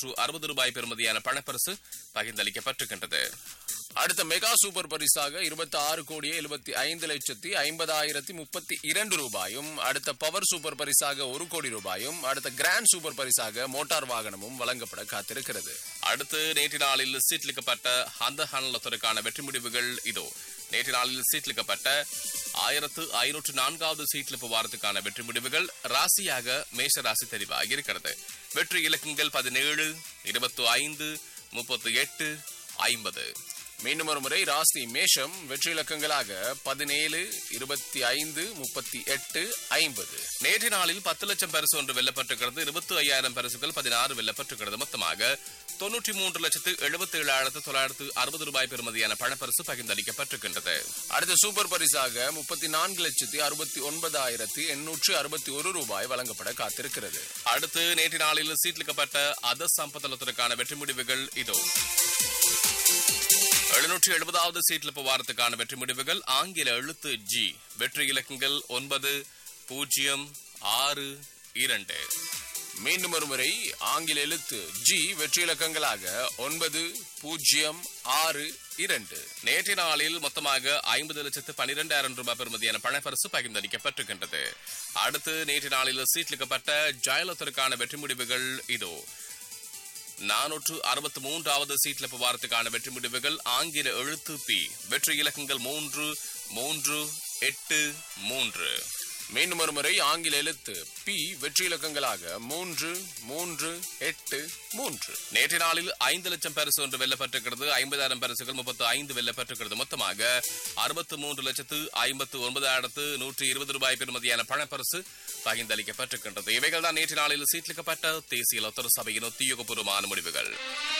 நானூற்று அறுபது ரூபாய் பெறுமதியான பணப்பரிசு பகிர்ந்தளிக்கப்பட்டிருக்கின்றது அடுத்த மெகா சூப்பர் பரிசாக இருபத்தி ஆறு கோடியே எழுபத்தி ஐந்து லட்சத்தி ஐம்பதாயிரத்தி முப்பத்தி இரண்டு ரூபாயும் அடுத்த பவர் சூப்பர் பரிசாக ஒரு கோடி ரூபாயும் அடுத்த கிராண்ட் சூப்பர் பரிசாக மோட்டார் வாகனமும் வழங்கப்பட காத்திருக்கிறது அடுத்து நேற்று நாளில் சீட்லிக்கப்பட்ட அந்த ஹானலத்திற்கான வெற்றி முடிவுகள் இதோ நேற்று நாளில் சீட்லிக்கப்பட்ட ஆயிரத்து ஐநூற்று நான்காவது சீட்லிப்பு வாரத்துக்கான வெற்றி முடிவுகள் ராசியாக மேஷ ராசி தெரிவாகி இருக்கிறது வெற்றி இலக்கங்கள் பதினேழு இருபத்தி ஐந்து முப்பத்தி எட்டு ஐம்பது மீண்டும் ஒரு முறை ராசி மேஷம் வெற்றி இலக்கங்களாக பதினேழு இருபத்தி ஐந்து முப்பத்தி எட்டு ஐம்பது நேற்று நாளில் பத்து லட்சம் பரிசு ஒன்று வெல்லப்பட்டிருக்கிறது இருபத்தி ஐயாயிரம் பரிசுகள் பதினாறு வெல்லப்பட்டிருக்கிறது மொத்தமாக தொன்னூற்றி மூன்று லட்சத்து எழுபத்தி ஏழாயிரத்து தொள்ளாயிரத்து அறுபது ரூபாய் பெறுமதியான பணப்பரிசு பகிர்ந்தளிக்கப்பட்டிருக்கின்றது அடுத்த சூப்பர் பரிசாக முப்பத்தி நான்கு லட்சத்தி அறுபத்தி ஒன்பதாயிரத்தி எண்ணூற்று அறுபத்தி ஒரு ரூபாய் வழங்கப்பட காத்திருக்கிறது அடுத்து நேற்று நாளில் சீட்லிக்கப்பட்ட அத சம்பத்தலத்திற்கான வெற்றி முடிவுகள் இதோ எழுநூற்றி எழுபதாவது சீட்லிப்பு வாரத்துக்கான வெற்றி முடிவுகள் ஆங்கில எழுத்து ஜி வெற்றி இலக்கங்கள் ஒன்பது பூஜ்ஜியம் ஆறு இரண்டு மீண்டும் ஒரு முறை ஆங்கில எழுத்து ஜி வெற்றி இலக்கங்களாக ஒன்பது பூஜ்ஜியம் ஆறு இரண்டு நேற்று நாளில் மொத்தமாக ஐம்பது லட்சத்து பனிரெண்டாயிரம் ரூபாய் பெறுமதியான பணப்பரிசு பகிர்ந்தளிக்கப்பட்டிருக்கின்றது அடுத்து நேற்று நாளில் சீட்லிக்கப்பட்ட ஜெயலலிதாவுக்கான வெற்றி முடிவுகள் இதோ நானூற்று அறுபத்தி மூன்றாவது சீட்லிப்பு வாரத்துக்கான வெற்றி முடிவுகள் ஆங்கில எழுத்து பி வெற்றி இலக்கங்கள் மூன்று மூன்று எட்டு மூன்று மீண்டும் ஒரு முறை ஆங்கில எழுத்து பி வெற்றி இலக்கங்களாக மூன்று மூன்று எட்டு மூன்று நேற்று நாளில் ஐந்து லட்சம் பரிசு ஒன்று வெல்லப்பட்டிருக்கிறது ஐம்பதாயிரம் பரிசுகள் முப்பத்து ஐந்து வெல்லப்பட்டிருக்கிறது மொத்தமாக அறுபத்து மூன்று லட்சத்து ஐம்பத்து ஒன்பதாயிரத்து நூற்றி இருபது ரூபாய் பெறுமதியான பணப்பரிசு பகிர்ந்தளிக்கப்பட்டிருக்கின்றது இவைகள் தான் நேற்று நாளில் சீட்லிக்கப்பட்ட தேசிய லொத்தர் சபையின் உத்தியோகபூர்வமான முடிவுகள்